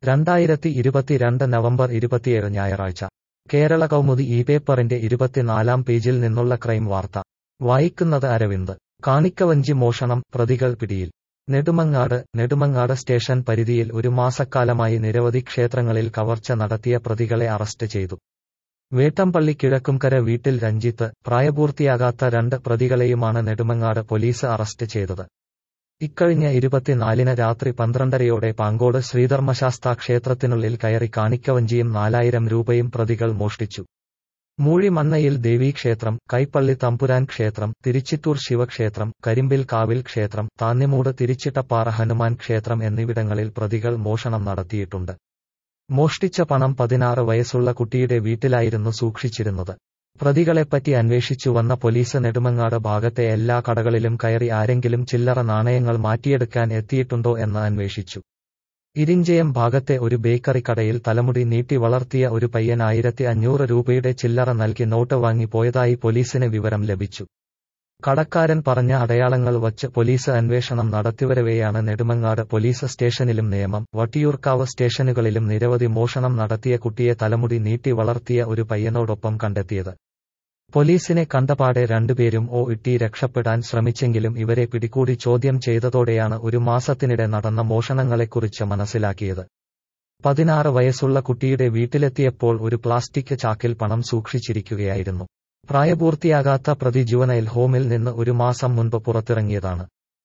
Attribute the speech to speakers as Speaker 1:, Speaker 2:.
Speaker 1: രണ്ടായിരത്തി ഇരുപത്തിരണ്ട് നവംബർ ഇരുപത്തിയേഴ് ഞായറാഴ്ച കേരള കൗമുദി ഈ പേപ്പറിന്റെ ഇരുപത്തിനാലാം പേജിൽ നിന്നുള്ള ക്രൈം വാർത്ത വായിക്കുന്നത് അരവിന്ദ് കാണിക്കവഞ്ചി മോഷണം പ്രതികൾ പിടിയിൽ നെടുമങ്ങാട് നെടുമങ്ങാട് സ്റ്റേഷൻ പരിധിയിൽ ഒരു മാസക്കാലമായി നിരവധി ക്ഷേത്രങ്ങളിൽ കവർച്ച നടത്തിയ പ്രതികളെ അറസ്റ്റ് ചെയ്തു വേട്ടമ്പള്ളി കിഴക്കുംകര വീട്ടിൽ രഞ്ജിത്ത് പ്രായപൂർത്തിയാകാത്ത രണ്ട് പ്രതികളെയുമാണ് നെടുമങ്ങാട് പോലീസ് അറസ്റ്റ് ചെയ്തത് ഇക്കഴിഞ്ഞ ഇരുപത്തിനാലിന് രാത്രി പന്ത്രണ്ടരയോടെ പാങ്കോട് ശ്രീധർമ്മശാസ്താ ക്ഷേത്രത്തിനുള്ളിൽ കയറി കാണിക്കവഞ്ചിയും നാലായിരം രൂപയും പ്രതികൾ മോഷ്ടിച്ചു മൂഴിമണ്ണയിൽ ദേവീക്ഷേത്രം കൈപ്പള്ളി തമ്പുരാൻ ക്ഷേത്രം തിരുച്ചിറ്റൂർ ശിവക്ഷേത്രം കരിമ്പിൽ കാവിൽ ക്ഷേത്രം താന്നിമൂട് തിരുച്ചിട്ടപ്പാറ ഹനുമാൻ ക്ഷേത്രം എന്നിവിടങ്ങളിൽ പ്രതികൾ മോഷണം നടത്തിയിട്ടുണ്ട് മോഷ്ടിച്ച പണം പതിനാറ് വയസ്സുള്ള കുട്ടിയുടെ വീട്ടിലായിരുന്നു സൂക്ഷിച്ചിരുന്നത് പ്രതികളെപ്പറ്റി അന്വേഷിച്ചു വന്ന പോലീസ് നെടുമങ്ങാട് ഭാഗത്തെ എല്ലാ കടകളിലും കയറി ആരെങ്കിലും ചില്ലറ നാണയങ്ങൾ മാറ്റിയെടുക്കാൻ എത്തിയിട്ടുണ്ടോ എന്ന് അന്വേഷിച്ചു ഇരിഞ്ചയം ഭാഗത്തെ ഒരു ബേക്കറി കടയിൽ തലമുടി നീട്ടി വളർത്തിയ ഒരു പയ്യൻ ആയിരത്തി അഞ്ഞൂറ് രൂപയുടെ ചില്ലറ നൽകി നോട്ട് വാങ്ങി പോയതായി പോലീസിന് വിവരം ലഭിച്ചു കടക്കാരൻ പറഞ്ഞ അടയാളങ്ങൾ വച്ച് പോലീസ് അന്വേഷണം നടത്തിവരവെയാണ് നെടുമങ്ങാട് പോലീസ് സ്റ്റേഷനിലും നിയമം വട്ടിയൂർക്കാവ് സ്റ്റേഷനുകളിലും നിരവധി മോഷണം നടത്തിയ കുട്ടിയെ തലമുടി നീട്ടി വളർത്തിയ ഒരു പയ്യനോടൊപ്പം കണ്ടെത്തിയത് പോലീസിനെ കണ്ടപാടെ രണ്ടുപേരും ഓ ഇട്ടി രക്ഷപ്പെടാൻ ശ്രമിച്ചെങ്കിലും ഇവരെ പിടികൂടി ചോദ്യം ചെയ്തതോടെയാണ് ഒരു മാസത്തിനിടെ നടന്ന മോഷണങ്ങളെക്കുറിച്ച് മനസ്സിലാക്കിയത് പതിനാറ് വയസ്സുള്ള കുട്ടിയുടെ വീട്ടിലെത്തിയപ്പോൾ ഒരു പ്ലാസ്റ്റിക് ചാക്കിൽ പണം സൂക്ഷിച്ചിരിക്കുകയായിരുന്നു പ്രായപൂർത്തിയാകാത്ത പ്രതി ജുവനൈൽ ഹോമിൽ നിന്ന് ഒരു മാസം മുൻപ് പുറത്തിറങ്ങിയതാണ്